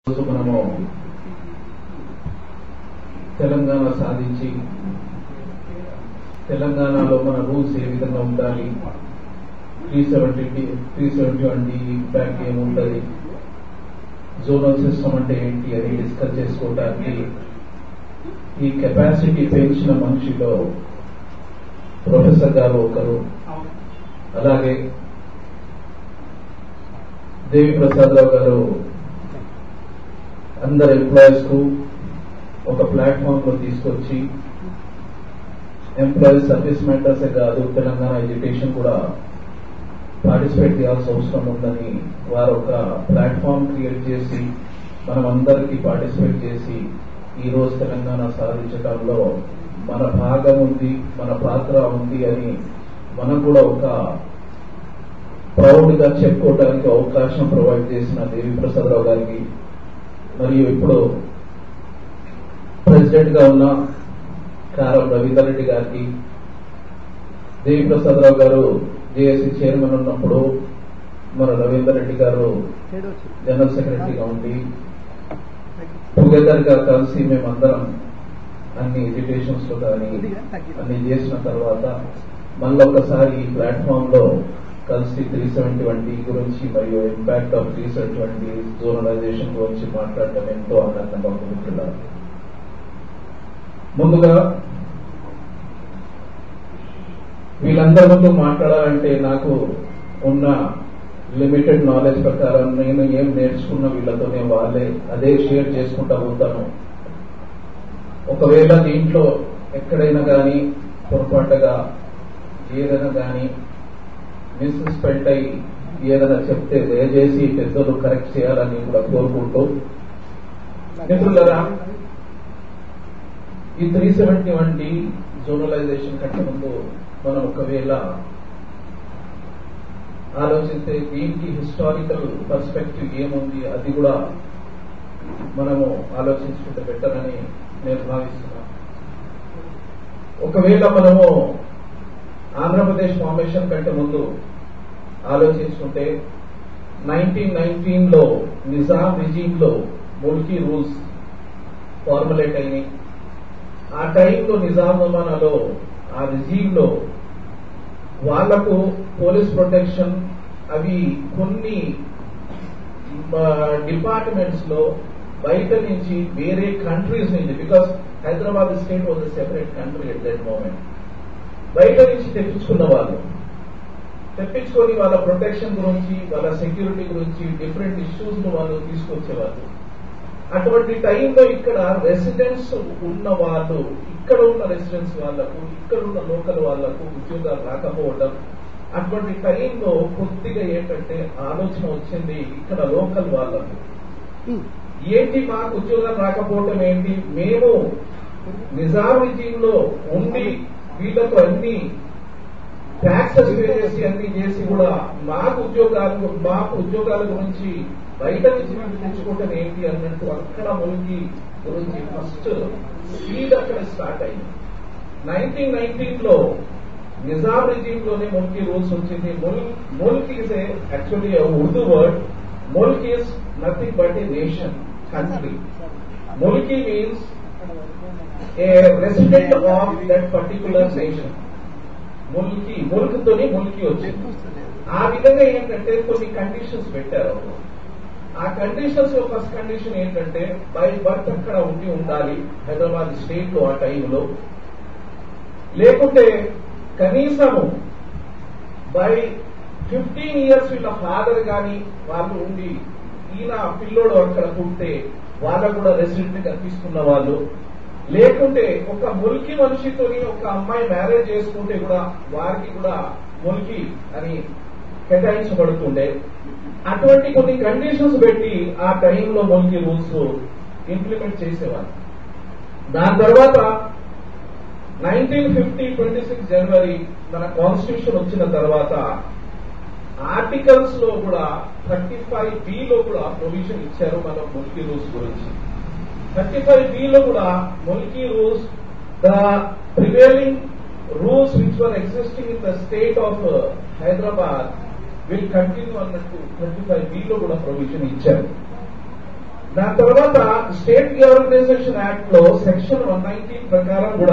రోజు మనము తెలంగాణ సాధించి తెలంగాణలో మన రూల్స్ ఏ విధంగా ఉండాలి three seventy three seventy one D impact ఏముంటుంది జోనల్ సిస్టమ్ అంటే ఏంటి అని డిస్కస్ చేసుకోవడానికి ఈ కెపాసిటీ పెంచిన మనిషిలో ప్రొఫెసర్ గారు ఒకరు అలాగే దేవి ప్రసాదరావు గారు అందరు ఎంప్లాయీస్ కు ఒక ప్లాట్ఫామ్ లో తీసుకొచ్చి ఎంప్లాయీస్ సర్వీస్ మెంటర్సే కాదు తెలంగాణ ఎడ్యుకేషన్ కూడా పార్టిసిపేట్ చేయాల్సిన అవసరం ఉందని వారు ఒక ప్లాట్ఫామ్ క్రియేట్ చేసి మనం అందరికీ పార్టిసిపేట్ చేసి ఈ రోజు తెలంగాణ సాధించడంలో మన భాగం ఉంది మన పాత్ర ఉంది అని మనం కూడా ఒక ప్రౌడ్ గా చెప్పుకోవడానికి అవకాశం ప్రొవైడ్ చేసిన దేవి ప్రసాదరావు గారికి మరియు ఇప్పుడు ప్రెసిడెంట్ గా ఉన్న కారం రవీందర్ రెడ్డి గారికి దేవి ప్రసాదరావు గారు జేఏసీ చైర్మన్ ఉన్నప్పుడు మన రవీందర్ రెడ్డి గారు జనరల్ సెక్రటరీగా ఉండి టుగెదర్ గా కలిసి మేమందరం అన్ని ఎడ్యుకేషన్స్ లో కానీ అన్ని చేసిన తర్వాత మళ్ళీ ఒకసారి ఈ ప్లాట్ఫామ్ లో కలిసి త్రీ సెవెంటీ వన్ డి గురించి మరియు impact of three seventy one D zonalization గురించి మాట్లాడటం ఎంతో ఆనందంగా ఉంది మిత్రులారా. ముందుగా వీళ్ళందరి ముందు మాట్లాడాలంటే నాకు ఉన్న లిమిటెడ్ నాలెడ్జ్ ప్రకారం నేను ఏం నేర్చుకున్న వీళ్ళతోనే వాళ్ళే అదే షేర్ చేసుకుంటా పోతాను ఒకవేళ దీంట్లో ఎక్కడైనా కానీ పొరపాటుగా ఏదైనా కానీ మిస్స్పెంట్ అయి ఏదైనా చెప్తే దయచేసి పెద్దలు కరెక్ట్ చేయాలని కూడా కోరుకుంటూ మిత్రులరా ఈ three seventy one D zonalization కంటే ముందు మనం ఒకవేళ ఆలోచిస్తే దీనికి హిస్టారికల్ పర్స్పెక్టివ్ ఏముంది అది కూడా మనము ఆలోచించుకుంటే బెటర్ అని నేను భావిస్తున్నాను ఒకవేళ మనము ఆంధ్రప్రదేశ్ ఫార్మేషన్ కంటే ముందు ఆలోచించుకుంటే నైన్టీన్ నైన్టీన్ లో నిజాం రిజీమ్ లో ముల్కీ రూల్స్ ఫార్ములేట్ అయినాయి ఆ టైంలో నిజాం జమానాలో ఆ రిజీమ్ లో వాళ్లకు పోలీస్ ప్రొటెక్షన్ అవి కొన్ని డిపార్ట్మెంట్స్ లో బయట నుంచి వేరే కంట్రీస్ నుంచి because Hyderabad state was separate country at that moment బయట నుంచి తెప్పించుకున్న వాళ్ళు తెప్పించుకొని వాళ్ళ ప్రొటెక్షన్ గురించి వాళ్ళ సెక్యూరిటీ గురించి డిఫరెంట్ ఇష్యూస్ ను వాళ్ళు తీసుకొచ్చేవాళ్ళు అటువంటి టైంలో ఇక్కడ రెసిడెంట్స్ ఉన్న వాళ్ళు ఇక్కడ ఉన్న రెసిడెంట్స్ వాళ్లకు ఇక్కడ ఉన్న లోకల్ వాళ్లకు ఉద్యోగాలు రాకపోవడం అటువంటి టైంలో కొద్దిగా ఏంటంటే ఆలోచన వచ్చింది ఇక్కడ లోకల్ వాళ్లకు ఏంటి మాకు ఉద్యోగాలు రాకపోవడం ఏంటి మేము నిజాం రిజీమ్ లో ఉండి వీళ్ళకు అన్ని ట్యాక్సెస్ పే చేసి అన్ని చేసి కూడా మాకు ఉద్యోగాలు మాకు ఉద్యోగాల గురించి బయట నుంచి మేము తెచ్చుకోవటం ఏంటి అన్నట్టు అక్కడ మునిగి గురించి ఫస్ట్ స్పీడ్ అక్కడ స్టార్ట్ అయింది నైన్టీన్ నైన్టీన్ లో నిజాం రిజీమ్ లోనే ముల్కీ రూల్స్ వచ్చింది mulk is a actually Urdu word mulk is nothing but a nation country mulki means a resident of that particular nation mulki mulk తోని ముల్కీ వచ్చింది ఆ విధంగా ఏంటంటే కొన్ని కండిషన్స్ పెట్టారు ఆ కండిషన్స్ లో ఫస్ట్ కండిషన్ ఏంటంటే బై బర్త్ అక్కడ ఉండి ఉండాలి హైదరాబాద్ స్టేట్ లో ఆ టైంలో లేకుంటే కనీసము బై ఫిఫ్టీన్ ఇయర్స్ వీళ్ళ ఫాదర్ గాని వాళ్ళు ఉండి ఈయన పిల్లోడు అక్కడ పుట్టే వాళ్ళకు కూడా రెసిడెంట్ గా తీసుకున్న వాళ్ళు లేకుంటే ఒక ముల్కి మనిషితోని ఒక అమ్మాయి మ్యారేజ్ చేసుకుంటే కూడా వారికి కూడా ముల్కి అని కేటాయించబడుతుండే అటువంటి కొన్ని కండిషన్స్ పెట్టి ఆ టైంలో ముల్కి రూల్స్ ఇంప్లిమెంట్ చేసేవారు దాని తర్వాత నైన్టీన్ ఫిఫ్టీ ట్వంటీ సిక్స్ జనవరి మన కాన్స్టిట్యూషన్ వచ్చిన తర్వాత ఆర్టికల్స్ లో కూడా థర్టీ ఫైవ్ బి లో కూడా ప్రొవిజన్ ఇచ్చారు మన ముల్కీ రూల్స్ గురించి థర్టీ ఫైవ్ బి లో కూడా Mulki rules the prevailing rules which were existing in the state of Hyderabad will continue అన్నట్టు థర్టీ ఫైవ్ బి లో కూడా ప్రొవిజన్ ఇచ్చారు దాని తర్వాత స్టేట్ రీఆర్గనైజేషన్ యాక్ట్ లో సెక్షన్ వన్ నైన్టీన్ ప్రకారం కూడా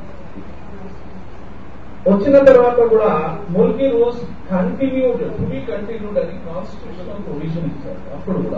వచ్చిన తర్వాత కూడా Mulki rules continued to be continued అని కాన్స్టిట్యూషన్ ప్రొవిజన్ ఇచ్చారు అప్పుడు కూడా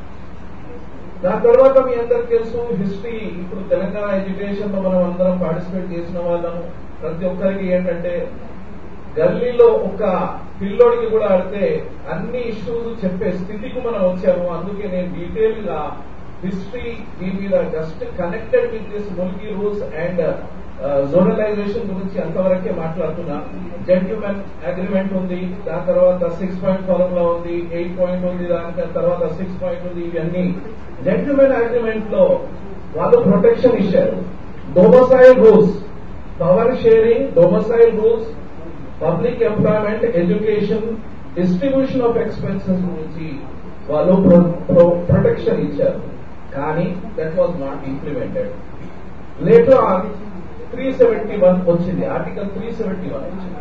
దాని తర్వాత మీ అందరికి తెలుసు హిస్టరీ ఇప్పుడు తెలంగాణ ఎడ్యుకేషన్ లో మనం అందరం పార్టిసిపేట్ చేసిన వాళ్ళము ప్రతి ఒక్కరికి ఏంటంటే గల్లీలో ఒక పిల్లోడికి కూడా ఆడితే అన్ని ఇష్యూస్ చెప్పే స్థితికి మనం వచ్చాము అందుకే నేను డీటెయిల్ గా హిస్టరీ దీని మీద just connected with this Mulki rules and zonalization గురించి అంతవరకే మాట్లాడుతున్నా జెంటిల్మెన్ అగ్రిమెంట్ ఉంది దాని తర్వాత సిక్స్ పాయింట్ ఫార్ములా ఉంది ఎయిట్ పాయింట్ ఉంది దాని తర్వాత సిక్స్ పాయింట్ ఉంది ఇవన్నీ జెంటిల్మెన్ అగ్రిమెంట్ లో వాళ్ళు ప్రొటెక్షన్ ఇచ్చారు domicile rules power sharing domicile rules public employment education distribution of expenses గురించి వాళ్ళు ప్రొటెక్షన్ ఇచ్చారు కానీ that was not implemented later on three seventy one వచ్చింది ఆర్టికల్ త్రీ సెవెంటీ వన్ వచ్చింది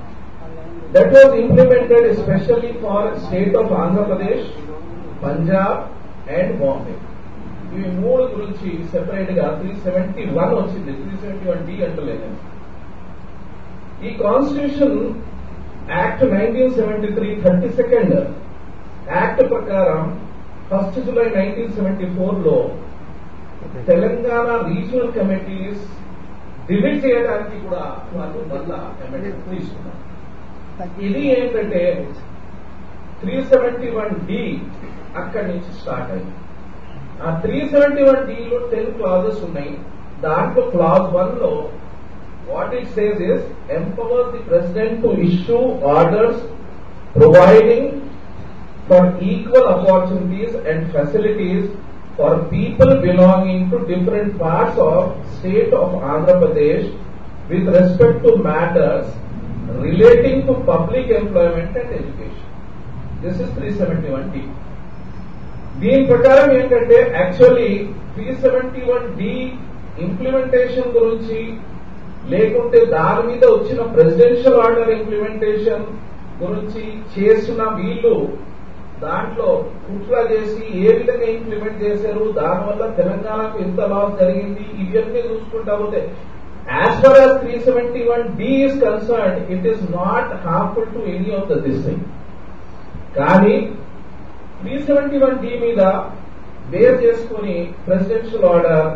that was implemented especially for state of Andhra Pradesh Punjab and Bombay ఇవి మూడు గురించి separate గా త్రీ సెవెంటీ వన్ వచ్చింది త్రీ సెవెంటీ వన్ డి అంటలేదు ఈ constitution act nineteen seventy three thirty second act ప్రకారం first July nineteen seventy four లో తెలంగాణ రీజనల్ కమిటీస్ డిలీట్ చేయడానికి కూడా వాళ్ళు మళ్ళా అమెండ్మెంట్ తీసుకున్నారు ఇది ఏంటంటే త్రీ సెవెంటీ వన్ డి అక్కడి నుంచి స్టార్ట్ అయింది ఆ త్రీ సెవెంటీ వన్ డిలో టెన్ క్లాజెస్ ఉన్నాయి దాంట్లో క్లాజ్ వన్ లో what it says is empower the president to issue orders providing for equal opportunities and facilities for people belonging to different parts of state of Andhra Pradesh with respect to matters relating to public employment and education. This is 371D. దీని ప్రకారం ఏంటంటే actually three seventy one D implementation గురించి లేకుంటే దాని మీద వచ్చిన presidential order implementation గురించి చేసిన వీళ్ళు దాంట్లో కుట్ర చేసి ఏ విధంగా ఇంప్లిమెంట్ చేశారు దానివల్ల తెలంగాణకు ఎంత లాస్ జరిగింది ఇవన్నీ చూసుకుంటా పోతే as far as three seventy one D is concern it is not harmful to any of the this thing కానీ త్రీ సెవెంటీ వన్ డి మీద బేర్ చేసుకుని presidential order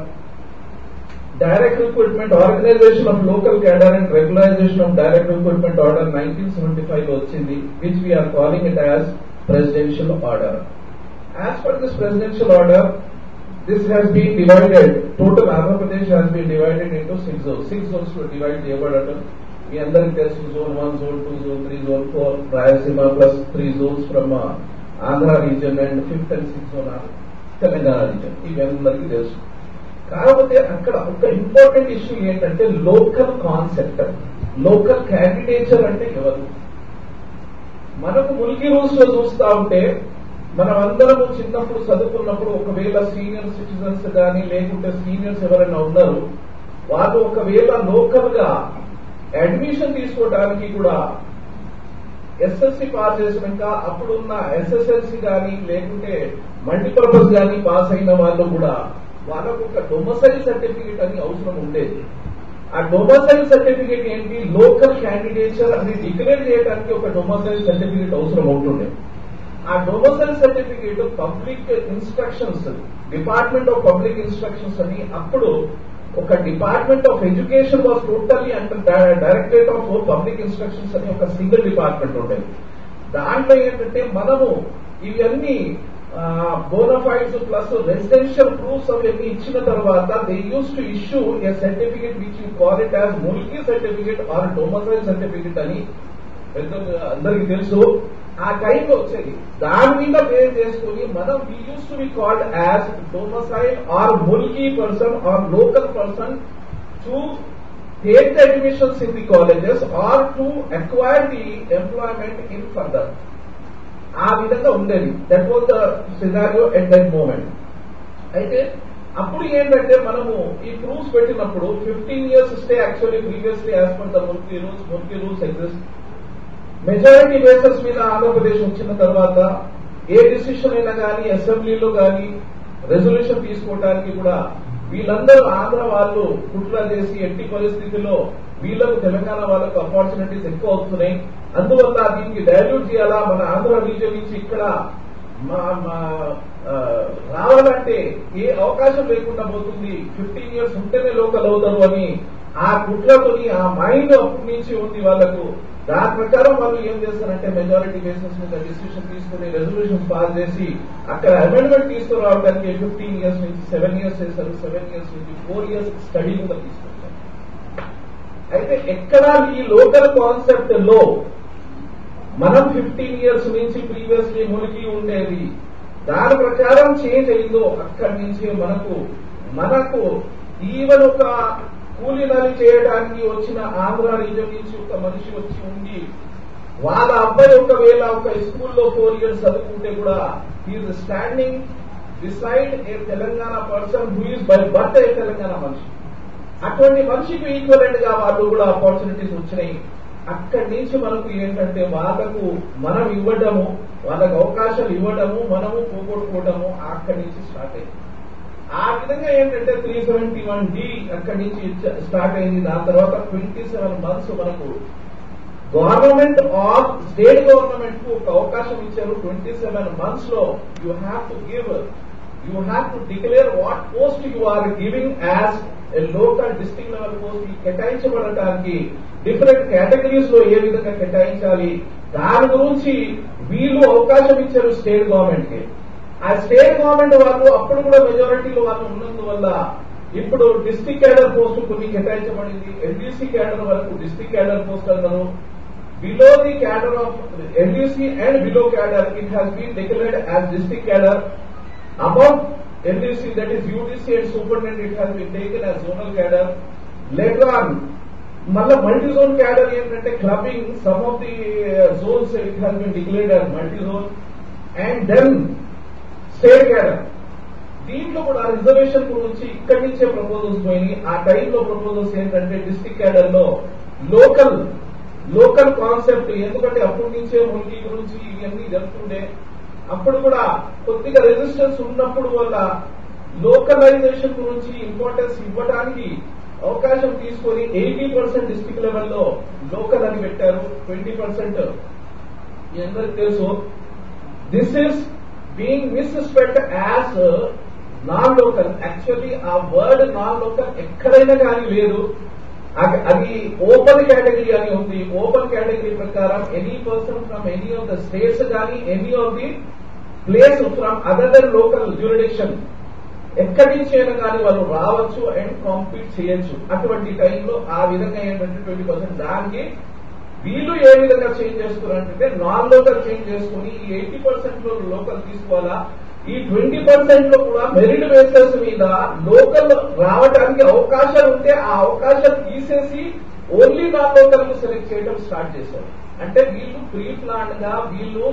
direct recruitment organization of local cadre and regularization of direct recruitment order 1975 లో వచ్చింది which we are calling it as presidential order as per this presidential order this has been divided total Andhra Pradesh has been divided into six zones six zones లో divide చేయబడటం మీ అందరికి తెలుసు zone one zone two zone three zone four Rayalaseema plus three zones from Andhra region and fifth and sixth zone Telangana region ఇవి అందరికీ తెలుసు కాకపోతే అక్కడ ఒక ఇంపార్టెంట్ ఇష్యూ ఏంటంటే లోకల్ కాన్సెప్ట్ లోకల్ క్యాండిడేచర్ అంటే ఎవరు మనకు ముల్కీ రూల్స్ లో చూస్తా ఉంటే మనం అందరము చిన్నప్పుడు చదువుకున్నప్పుడు ఒకవేళ సీనియర్ సిటిజన్స్ కానీ లేకుంటే సీనియర్స్ ఎవరైనా ఉన్నారు వాళ్ళు ఒకవేళ లోకల్ గా అడ్మిషన్ తీసుకోవడానికి కూడా ఎస్ఎస్సి పాస్ చేసినాక అప్పుడున్న ఎస్ఎస్ఎల్సి కానీ లేకుంటే మల్టీపర్పస్ కానీ పాస్ అయిన వాళ్ళు కూడా వాళ్ళకు ఒక డొమసైల్ సర్టిఫికేట్ అని అవసరం ఉండేది ఆ డొమసైల్ సర్టిఫికేట్ ఏంటి లోకల్ క్యాండిడేచర్ అని డిక్లేర్ చేయడానికి ఒక డొమసైల్ సర్టిఫికేట్ అవసరం ఉంటుండే ఆ domicile certificate public instructions department of public instructions అని అప్పుడు ఒక department of education was totally అంటే డైరెక్టరేట్ ఆఫ్ పబ్లిక్ ఇన్స్ట్రక్షన్స్ అని ఒక సింగిల్ డిపార్ట్మెంట్ ఉండేది దాంట్లో ఏంటంటే మనము ఇవన్నీ బోనఫైడ్స్ ప్లస్ రెసిడెన్షియల్ ప్రూఫ్స్ అవన్నీ ఇచ్చిన తర్వాత they used to issue a certificate which you call it as Mulki certificate or domicile certificate అని పెద్ద అందరికి తెలుసు ఆ టైంలో వచ్చేది దాని మీద బేస్ చేసుకుని మనం we used to be called as domicile or Mulki person or local person to take the admissions in the colleges or to acquire the employment in further ఆ విధంగా ఉండేది that was the scenario at that moment అయితే అప్పుడు ఏంటంటే మనము ఈ proofs పెట్టినప్పుడు fifteen years stay actually previously as per the Mulki rules Mulki rules exist majority bases మీద ఆంధ్రప్రదేశ్ వచ్చిన తర్వాత ఏ డిసిషన్ అయినా కానీ అసెంబ్లీలో కానీ రెజల్యూషన్ తీసుకోవడానికి కూడా వీళ్ళందరూ ఆంధ్ర వాళ్ళు కుట్ర చేసి ఎట్టి పరిస్థితుల్లో వీళ్ళకు తెలంగాణ వాళ్ళకు ఆపర్చునిటీస్ ఎక్కువ అవుతున్నాయి అందువల్ల దీనికి డైల్యూట్ చేయాలా మన ఆంధ్ర రీజియన్ నుంచి ఇక్కడ మా మా ఆ, రావాలంటే ఏ అవకాశం లేకుండా పోతుంది ఫిఫ్టీన్ ఇయర్స్ ఉంటేనే లోకల్ అవుతారు అని ఆ కుట్రతోని ఆ మైండ్ అప్పటి నుంచి ఉంది వాళ్ళకు దాని ప్రకారం వాళ్ళు ఏం చేస్తారంటే మెజారిటీ బేసిస్ మీద డిసిషన్ తీసుకుని రెజల్యూషన్ పాస్ చేసి అక్కడ అమెండ్మెంట్ తీసుకురావడానికి ఫిఫ్టీన్ ఇయర్స్ నుంచి సెవెన్ ఇయర్స్ చేశారు సెవెన్ ఇయర్స్ నుంచి ఫోర్ ఇయర్స్ స్టడీ కూడా తీసుకొచ్చారు అయితే ఎక్కడ ఈ లోకల్ కాన్సెప్ట్ లో మనం ఫిఫ్టీన్ ఇయర్స్ నుంచి ప్రీవియస్లీ మునిగి ఉండేది దాని ప్రకారం చేంజ్ అయిందో అక్కడి నుంచి మనకు మనకు ఈవెన్ ఒక కూలీనాలి చేయడానికి వచ్చిన ఆంధ్ర రీజన్ నుంచి ఒక మనిషి వచ్చి ఉండి వాళ్ళ అబ్బాయి ఒకవేళ ఒక స్కూల్లో ఫోర్ ఇయర్స్ చదువుకుంటే కూడా is standing decide a Telangana person who is by birth a Telangana మనిషి అటువంటి మనిషికి ఈక్వలెంట్ గా వాళ్ళు కూడా ఆపర్చునిటీస్ వచ్చినాయి అక్కడి నుంచి మనకు ఏంటంటే వాళ్ళకు మనం ఇవ్వడము వాళ్ళకు అవకాశాలు ఇవ్వడము మనము పోగొట్టుకోవడము అక్కడి నుంచి స్టార్ట్ అయింది ఆ విధంగా ఏంటంటే త్రీ సెవెంటీ వన్ డి అక్కడి నుంచి ఇచ్చ- స్టార్ట్ అయింది దాని తర్వాత ట్వంటీ సెవెన్ మంత్స్ మనకు గవర్నమెంట్ ఆఫ్ స్టేట్ గవర్నమెంట్ కు ఒక అవకాశం ఇచ్చారు ట్వంటీ సెవెన్ మంత్స్ లో you have to give you have to declare what post you are giving as a local district level post కేటాయించబడటానికి డిఫరెంట్ కేటగిరీస్ లో ఏ విధంగా కేటాయించాలి దాని గురించి వీళ్ళు అవకాశం ఇచ్చారు స్టేట్ గవర్నమెంట్ కి ఆ స్టేట్ గవర్నమెంట్ వాళ్ళు అప్పుడు కూడా మెజారిటీలో వాళ్ళు ఉన్నందువల్ల ఇప్పుడు డిస్ట్రిక్ట్ క్యాడర్ పోస్ట్ కొన్ని కేటాయించబడింది ఎల్డీసీ క్యాడర్ వరకు డిస్ట్రిక్ట్ క్యాడర్ పోస్ట్ అన్నారు below the cadre of LDC and below cadre it has been declared as district cadre above LDC that is UDC and superintendent it has been taken as zonal cadre later on మళ్ళా multi zone cadre ఏంటంటే clubbing some of the zones it has been declared as multi zone and then state cadre దీంట్లో కూడా reservation గురించి ఇక్కడి నుంచే proposals పోయినాయి ఆ టైంలో ప్రపోజల్స్ ఏంటంటే డిస్ట్రిక్ట్ క్యాడర్ లో లోకల్ లోకల్ కాన్సెప్ట్ ఎందుకంటే అప్పటి నుంచే ముల్కీ గురించి ఇవన్నీ జరుగుతుండే అప్పుడు కూడా కొద్దిగా రెసిస్టెన్స్ ఉన్నప్పుడు వల్ల లోకలైజేషన్ గురించి ఇంపార్టెన్స్ ఇవ్వడానికి అవకాశం తీసుకొని ఎయిటీ పర్సెంట్ డిస్ట్రిక్ట్ లెవెల్లో లోకల్ అని పెట్టారు ట్వంటీ పర్సెంట్ మీ అందరికి తెలుసు దిస్ ఇస్ బీయింగ్ మిస్స్పెక్ట్ యాజ్ నాన్ లోకల్ యాక్చువల్లీ ఆ వర్డ్ నాన్ లోకల్ ఎక్కడైనా కానీ లేదు అది- అది ఓపెన్ కేటగిరీ అని ఉంది ఓపెన్ కేటగిరీ ప్రకారం any person from any of the states కానీ any of the place from other than local jurisdiction ఎక్కడి నుంచి అయినా కానీ వాళ్ళు రావచ్చు అండ్ కాంపీట్ చేయొచ్చు అటువంటి టైంలో ఆ విధంగా ఏంటంటే ట్వంటీ పర్సెంట్ దానికి వీళ్ళు ఏ విధంగా చేంజ్ చేస్తున్నారంటే నాన్ లోకల్ చేంజ్ చేసుకుని ఈ ఎయిటీ పర్సెంట్ లో లోకల్ తీసుకోవాలా ఈ ట్వంటీ పర్సెంట్ లో కూడా మెరిట్ బేసెస్ మీద లోకల్ రావడానికి అవకాశాలు ఉంటే ఆ అవకాశం తీసేసి ఓన్లీ నాన్ లోకల్ ను సెలెక్ట్ చేయడం స్టార్ట్ చేశారు అంటే వీళ్ళు ప్రీ ప్లాన్ గా వీళ్ళు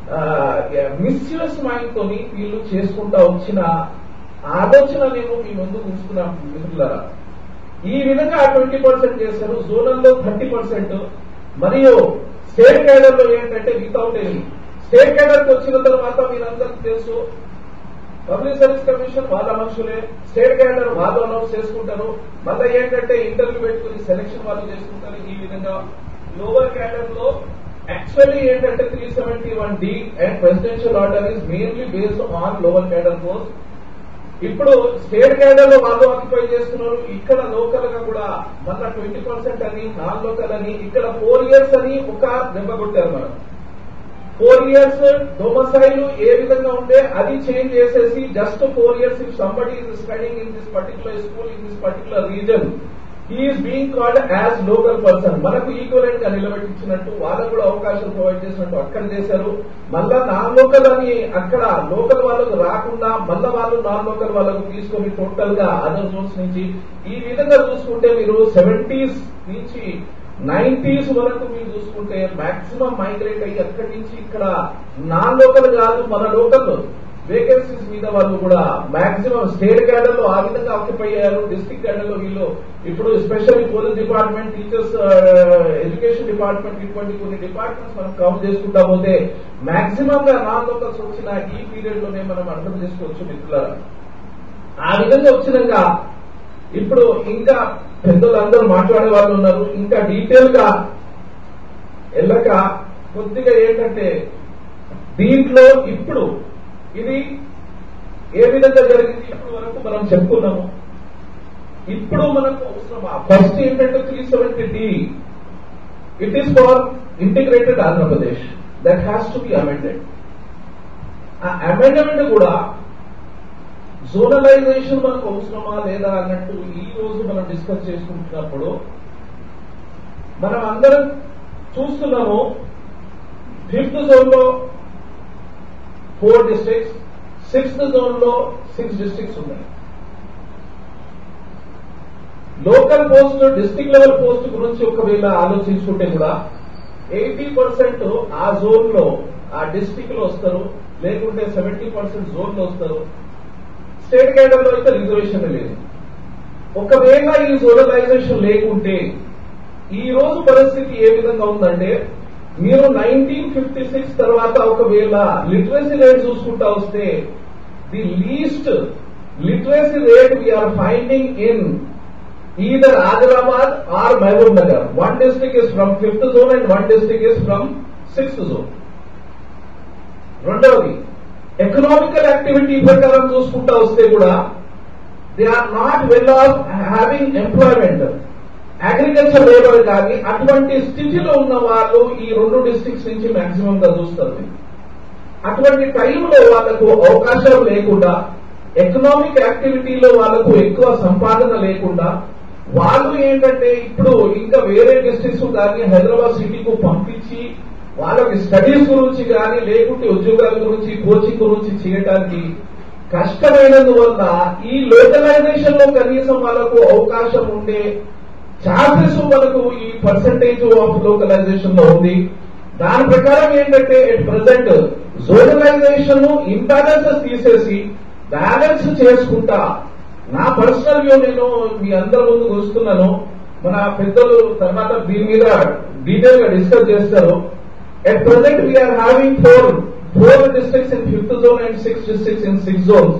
మిస్యూస్ మైండ్ తోని వీళ్ళు చేసుకుంటా వచ్చిన ఆలోచన నేను మీ ముందు ఉంచుకున్నాను మిత్రులారా ఈ విధంగా ట్వంటీ పర్సెంట్ చేశారు జోనల్ లో థర్టీ పర్సెంట్ మరియు స్టేట్ క్యాడర్ లో ఏంటంటే వితౌట్ ఎనీ స్టేట్ క్యాడర్ వచ్చిన తర్వాత మీరందరికీ తెలుసు పబ్లిక్ సర్వీస్ కమిషన్ వాళ్ళ మనుషులే స్టేట్ క్యాడర్ వాళ్ళు అనౌన్స్ చేసుకుంటారు మళ్ళీ ఏంటంటే ఇంటర్వ్యూ పెట్టుకుని సెలక్షన్ వాళ్ళు చేసుకుంటారు ఈ విధంగా లోవర్ క్యాడర్ లో యాక్చువల్లీ ఏంటంటే three seventy one D and presidential order is mainly based on lower cadre post ఇప్పుడు స్టేట్ క్యాడర్ లో వాళ్ళు ఆక్యుపై చేస్తున్నారు ఇక్కడ లోకల్ గా కూడా మళ్ళా ట్వంటీ పర్సెంట్ అని నాన్ లోకల్ అని ఇక్కడ ఫోర్ ఇయర్స్ అని ఒక దెబ్బ కొట్టారు మనం ఫోర్ ఇయర్స్ డొమసైల్ ఏ విధంగా ఉంటే అది చేంజ్ చేసేసి just four years if somebody is studying in this particular school in this particular region he is being called as local person మనకు ఈక్వలెంట్ గా నిలబెట్టించినట్టు వాళ్ళకు కూడా అవకాశం ప్రొవైడ్ చేసినట్టు అక్కడ చేశారు మళ్ళా నాన్ లోకల్ అని అక్కడ లోకల్ వాళ్ళకు రాకుండా మళ్ళా వాళ్ళు నాన్ లోకల్ వాళ్ళకు తీసుకొని టోటల్ గా అదర్ జోన్స్ నుంచి ఈ విధంగా చూసుకుంటే మీరు సెవెంటీస్ నుంచి నైన్టీస్ వరకు మీరు చూసుకుంటే మాక్సిమం మైగ్రేట్ అయ్యి అక్కడి నుంచి ఇక్కడ నాన్ లోకల్ కాదు మన లోకల్ వేకెన్సీస్ మీద వాళ్ళు కూడా మాక్సిమం స్టేట్ క్యాడర్ లో ఆ విధంగా ఆక్యుపై అయ్యారు డిస్ట్రిక్ట్ క్యాడర్ లో వీళ్ళు ఇప్పుడు specially police department teachers education department ఇటువంటి కొన్ని డిపార్ట్మెంట్స్ మనం కవర్ చేసుకుంటా పోతే మాక్సిమం గా నాన్ లోకల్స్ వచ్చిన ఈ పీరియడ్ లోనే మనం అర్థం చేసుకోవచ్చు మిత్రులారా ఆ విధంగా వచ్చినాక ఇప్పుడు ఇంకా పెద్దలందరూ మాట్లాడే వాళ్ళు ఉన్నారు ఇంకా డీటెయిల్ గా వెళ్ళక కొద్దిగా ఏంటంటే దీంట్లో ఇప్పుడు ఇది ఏ విధంగా జరిగింది ఇప్పుడు వరకు మనం చెప్పుకున్నాము ఇప్పుడు మనకు అవసరమా ఫస్ట్ ఏంటంటే three seventy D it is for integrated Andhra Pradesh that has to be amended ఆ అమెండ్మెంట్ కూడా జోనలైజేషన్ మనకు అవసరమా లేదా అన్నట్టు ఈ రోజు మనం డిస్కస్ చేసుకుంటున్నప్పుడు మనం అందరం చూస్తున్నాము ఫిఫ్త్ జోన్ లో ఫోర్ డిస్ట్రిక్ట్స్ సిక్స్త్ జోన్ లో సిక్స్ డిస్ట్రిక్ట్స్ ఉన్నాయి local post district level post గురించి ఒకవేళ ఆలోచించుకుంటే కూడా ఎయిటీ పర్సెంట్ ఆ జోన్ లో ఆ డిస్ట్రిక్ట్ లో వస్తారు లేకుంటే సెవెంటీ పర్సెంట్ జోన్ లో వస్తారు స్టేట్ క్యాడర్ లో అయితే రిజర్వేషన్ లేదు ఒకవేళ ఈ జోనలైజేషన్ లేకుంటే ఈ రోజు పరిస్థితి ఏ విధంగా ఉందంటే మీరు నైన్టీన్ ఫిఫ్టీ సిక్స్ తర్వాత ఒకవేళ లిటరసీ రేట్ చూసుకుంటా వస్తే the least literacy rate we are finding in either Adilabad or Mehboob Nagar. One district is from fifth zone and one district is from sixth zone. రెండవది ఎకనామికల్ యాక్టివిటీ ప్రకారం చూసుకుంటా వస్తే కూడా they are not well of having employment agriculture labour కానీ అటువంటి స్థితిలో ఉన్న వాళ్ళు ఈ రెండు డిస్ట్రిక్ట్స్ నుంచి మాక్సిమం గా చూస్తారు అటువంటి టైంలో వాళ్ళకు అవకాశం లేకుండా ఎకనామిక్ యాక్టివిటీలో వాళ్ళకు ఎక్కువ సంపాదన లేకుండా వాళ్ళు ఏంటంటే ఇప్పుడు ఇంకా వేరే డిస్ట్రిక్ట్స్ కానీ హైదరాబాద్ సిటీకు పంపించి వాళ్ళకి స్టడీస్ గురించి కానీ లేకుంటే ఉద్యోగాల గురించి కోచింగ్ గురించి చేయడానికి కష్టమైనందువల్ల ఈ లోకలైజేషన్ లో కనీసం వాళ్ళకు అవకాశం ఉండే ఛాన్సెస్ మనకు ఈ పర్సంటేజ్ ఆఫ్ లోకలైజేషన్ లో ఉంది దాని ప్రకారం ఏంటంటే ఎట్ ప్రజెంట్ జోనలైజేషన్ ఇంబ్యాలెన్సెస్ తీసేసి బ్యాలెన్స్ చేసుకుంటా నా పర్సనల్ వ్యూ నేను మీ అందరి ముందు వస్తున్నాను మన పెద్దలు తర్వాత దీని మీద డీటెయిల్ గా డిస్కస్ చేస్తారు at present we are having four four districts in fifth zone and six districts in six zones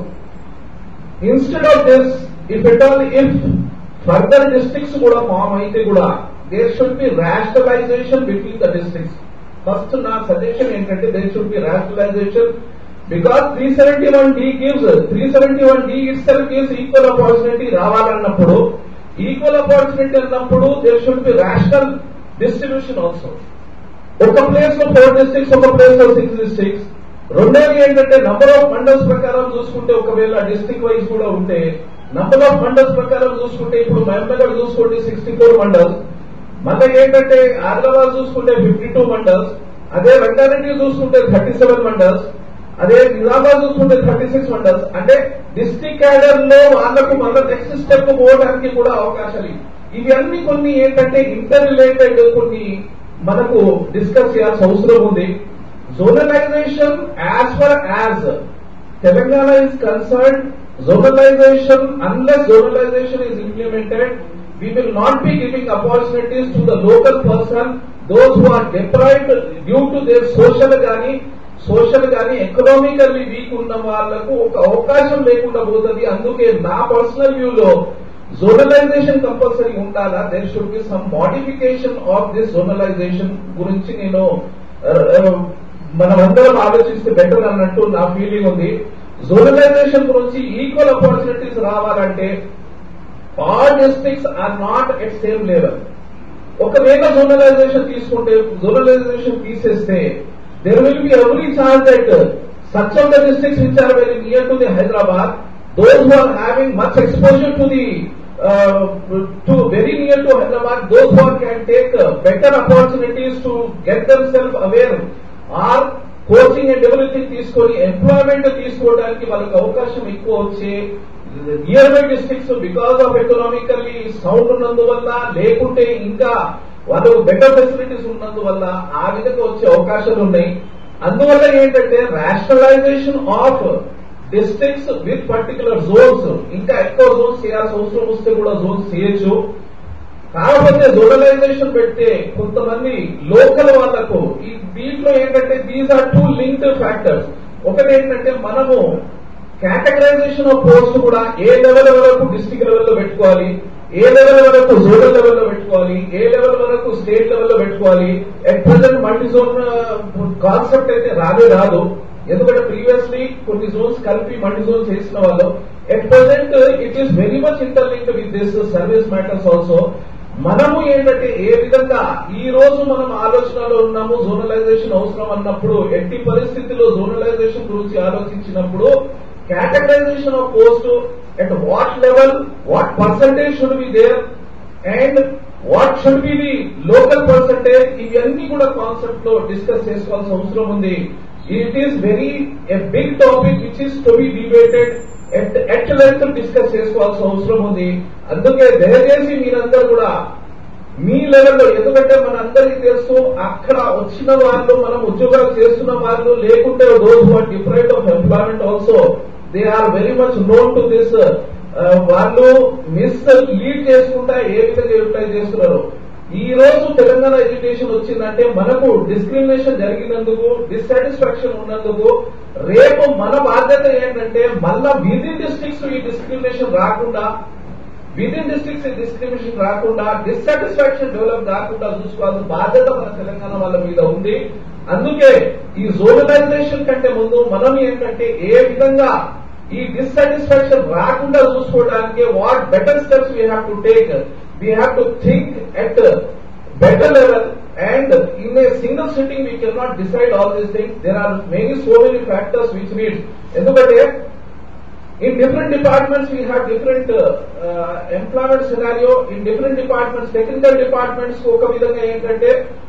instead of this if it all if further districts కూడా ఫామ్ అయితే కూడా there should be rationalization between the districts first నా suggestion ఏంటంటే there should be rationalization because three seventy one D gives three seventy one D itself gives equal opportunity రావాలన్నప్పుడు equal opportunity అన్నప్పుడు there should B rational distribution also ఒక place లో four districts ఒక place లో six districts రెండోది ఏంటంటే number of mandals ప్రకారం చూసుకుంటే ఒకవేళ డిస్ట్రిక్ట్ వైజ్ కూడా ఉంటే నంబర్ ఆఫ్ మండల్స్ ప్రకారం చూసుకుంటే ఇప్పుడు మహమ్మగఢ్ చూసుకోండి సిక్స్టీ ఫోర్ మండల్స్ మళ్ళీ ఏంటంటే ఆదిలాబాద్ చూసుకుంటే ఫిఫ్టీ టూ మండల్స్ అదే రంగారెడ్డి చూసుకుంటే థర్టీ సెవెన్ మండల్స్ అదే నిజామాబాద్ చూసుకుంటే థర్టీ సిక్స్ మండల్స్ అంటే డిస్ట్రిక్ట్ క్యాడర్ లో వాళ్లకు మళ్ళీ నెక్స్ట్ స్టెప్ పోవడానికి కూడా అవకాశాలు ఇవి. ఇవి అన్ని కొన్ని ఏంటంటే ఇంటర్ రిలేటెడ్ కొన్ని మనకు డిస్కస్ చేయాల్సిన అవసరం ఉంది zonalization as far as Telangana is concerned, zonalization, unless zonalization is implemented, we will not be giving opportunities to the local person, those who are deprived due to their social గాని social గాని economically weak ఉన్న వాళ్లకు ఒక అవకాశం లేకుండా పోతుంది అందుకే నా పర్సనల్ వ్యూలో జోనలైజేషన్ కంపల్సరీ ఉండాలా there should be some modification of this zonalization గురించి నేను మనమందరం ఆలోచిస్తే బెటర్ అన్నట్టు నా ఫీలింగ్ ఉంది జోనలైజేషన్ గురించి ఈక్వల్ ఆపర్చునిటీస్ రావాలంటే all districts are not at same level ఒకవేళ జోనలైజేషన్ తీసుకుంటే జోనలైజేషన్ తీసేస్తే there will be every chance that such of the districts which are very near to the Hyderabad those who are having much exposure to the to very near to Hyderabad, those who are can take uh, better opportunities to get themselves aware or coaching and everything తీసుకొని employment తీసుకోవడానికి వాళ్ళకి అవకాశం ఎక్కువ వచ్చే near by districts because of economically sound ఉన్నందువల్ల లేకుంటే ఇంకా వాళ్ళకు బెటర్ ఫెసిలిటీస్ ఉన్నందువల్ల ఆ విధంగా వచ్చే అవకాశాలు ఉన్నాయి అందువల్ల ఏంటంటే rationalization of districts with particular zones ఇంకా ఎక్కువ జోన్స్ చేయాల్సిన అవసరం వస్తే కూడా జోన్స్ చేయొచ్చు కాకపోతే జోనలైజేషన్ పెడితే కొంతమంది లోకల్ వాళ్లకు ఈ దీంట్లో ఏంటంటే these are two linked factors ఒకటి ఏంటంటే మనము కేటగరైజేషన్ ఆఫ్ పోస్ట్ కూడా ఏ లెవెల్ వరకు డిస్టిక్ లెవెల్లో పెట్టుకోవాలి ఏ లెవెల్ వరకు జోనల్ లెవెల్లో పెట్టుకోవాలి ఏ లెవెల్ వరకు స్టేట్ లెవెల్లో పెట్టుకోవాలి at present multi zone concept అయితే రాదే రాదు ఎందుకంటే ప్రీవియస్లీ కొన్ని జోన్స్ కలిపి మల్టీ జోన్స్ చేసిన వాళ్ళు at present it is very much interlinked with this service matters also మనము ఏంటంటే ఏ విధంగా ఈ రోజు మనం ఆలోచనలో ఉన్నాము జోనలైజేషన్ అవసరం అన్నప్పుడు ఎట్టి పరిస్థితిలో జోనలైజేషన్ గురించి ఆలోచించినప్పుడు categorization of post at what level what percentage should be there and what should be the local percentage ఇవన్నీ కూడా కాన్సెప్ట్ లో డిస్కస్ చేసుకోవాల్సిన అవసరం ఉంది it is very a big topic which is to be debated at at length discuss చేసుకోవాల్సిన అవసరం ఉంది అందుకే దయచేసి మీరందరూ కూడా మీ లెవెల్లో ఎందుకంటే మన అందరికీ తెలుసు అక్కడ వచ్చిన వాళ్ళు మనం ఉద్యోగాలు చేస్తున్న వాళ్ళు లేకుంటే those who are different of employment also they are very much known to this వాళ్ళు మిస్ లీడ్ చేసుకుంటా ఏ విధంగా యూటిలైజ్ చేస్తున్నారు ఈ రోజు తెలంగాణ ఎడ్యుకేషన్ వచ్చిందంటే మనకు డిస్క్రిమినేషన్ జరిగినందుకు డిస్సాటిస్ఫాక్షన్ ఉన్నందుకు రేపు మన బాధ్యత ఏంటంటే మళ్ళా విదిన్ డిస్ట్రిక్ట్స్ ఈ డిస్క్రిమినేషన్ రాకుండా విదిన్ డిస్ట్రిక్ట్స్ ఈ డిస్క్రిమినేషన్ రాకుండా డిస్సాటిస్ఫాక్షన్ డెవలప్ కాకుండా చూసుకోవాల్సిన బాధ్యత మన తెలంగాణ వాళ్ళ మీద ఉంది అందుకే ఈ జోనలైజేషన్ కంటే ముందు మనం ఏంటంటే ఏ విధంగా ఈ డిస్సాటిస్ఫాక్షన్ రాకుండా చూసుకోవడానికి what better steps we have to take we have to think at better level and in a single sitting we can not decide all these things there are many so many factors which need ఎందుకంటే in different departments we have different uh, uh, employment scenario in different departments technical departments ఒక విధంగా ఏంటంటే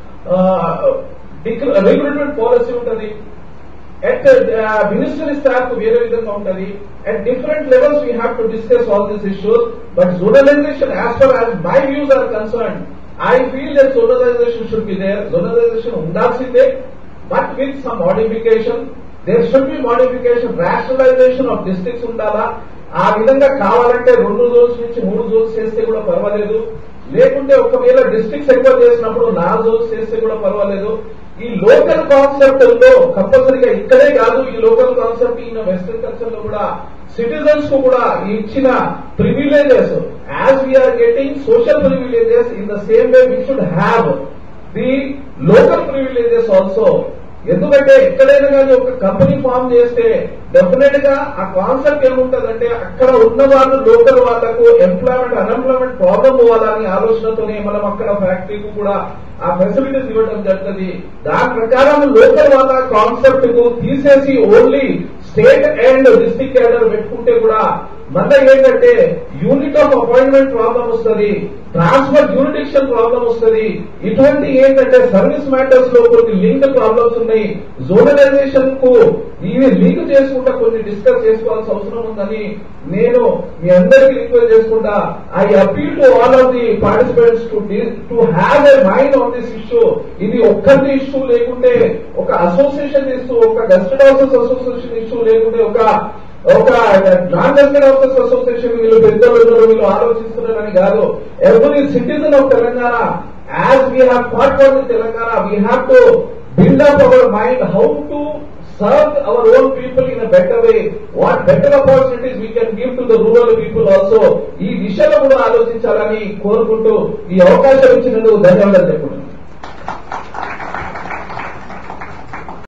recruitment policy ఉంటుంది at ministry staff వేరే విధంగా ఉంటుంది at different levels we have to discuss all this issues but zonalization as far as my views are concern I feel that zonalization should be there zonalization ఉండాల్సిందే but with some modification there should be modification rationalization of districts ఉండాలా ఆ విధంగా కావాలంటే రెండు Jones నుంచి మూడు Jones చేస్తే కూడా పర్వాలేదు లేకుంటే ఒకవేళ డిస్ట్రిక్ట్స్ ఎక్కువ చేసినప్పుడు నాలుగు జోన్స్ చేస్తే కూడా పర్వాలేదు ఈ లోకల్ కాన్సెప్ట్ లో కంపల్సరీగా ఇక్కడే కాదు ఈ లోకల్ కాన్సెప్ట్ ఈ వెస్టర్న్ కల్చర్ లో కూడా సిటిజన్స్ కు కూడా ఇచ్చిన privileges as we are getting social privileges in the same way we should have the local privileges also ఎందుకంటే ఎక్కడైనా కానీ ఒక కంపెనీ ఫామ్ చేస్తే డెఫినెట్ గా ఆ కాన్సెప్ట్ ఏముంటదంటే అక్కడ ఉన్న వాళ్ళు లోకల్ వాళ్లకు ఎంప్లాయ్మెంట్ అన్ఎంప్లాయ్మెంట్ ప్రాబ్లం పోవాలని ఆలోచనతోనే మనం అక్కడ ఫ్యాక్టరీకి కూడా ఆ ఫెసిలిటీస్ ఇవ్వడం జరుగుతుంది దాని ప్రకారం లోకల్ వాళ్ళ కాన్సెప్ట్ కు తీసేసి only state and district cadre పెట్టుకుంటే కూడా మళ్ళీ ఏంటంటే యూనిట్ ఆఫ్ అపాయింట్మెంట్ ప్రాబ్లం వస్తుంది ట్రాన్స్ఫర్ యూనిడిక్షన్ ప్రాబ్లం వస్తుంది ఇటువంటి ఏంటంటే సర్వీస్ మ్యాటర్స్ లో కొన్ని లింక్ ప్రాబ్లమ్స్ ఉన్నాయి జోనలైజేషన్ కు ఇవి లింక్ చేసుకుంటా కొన్ని డిస్కస్ చేసుకోవాల్సిన అవసరం ఉందని నేను మీ అందరికీ రిక్వెస్ట్ చేసుకుంటా I appeal to all of the participants to to have a mind on this issue ఇది ఒక్కరి ఇష్యూ లేకుంటే ఒక అసోసియేషన్ ఇష్యూ ఒక గస్టెడ్ హౌసెస్ అసోసియేషన్ ఇష్యూ లేకుంటే ఒక ఒక నాన్ గస్టెడ్ హౌసెస్ అసోసియేషన్ వీళ్ళు పెద్దలు ఉన్నారు, వీళ్ళు ఆలోచిస్తున్నారని కాదు every citizen of Telangana as we have fought for the Telangana we have to build up our mind how to serve our own people in a better way. What better opportunities we can give to the rural people also. ఈ దిశలో కూడా ఆలోచించాలని కోరుకుంటూ ఈ అవకాశం ఇచ్చినందుకు ధన్యవాదాలు చెప్పుకుంటున్నాను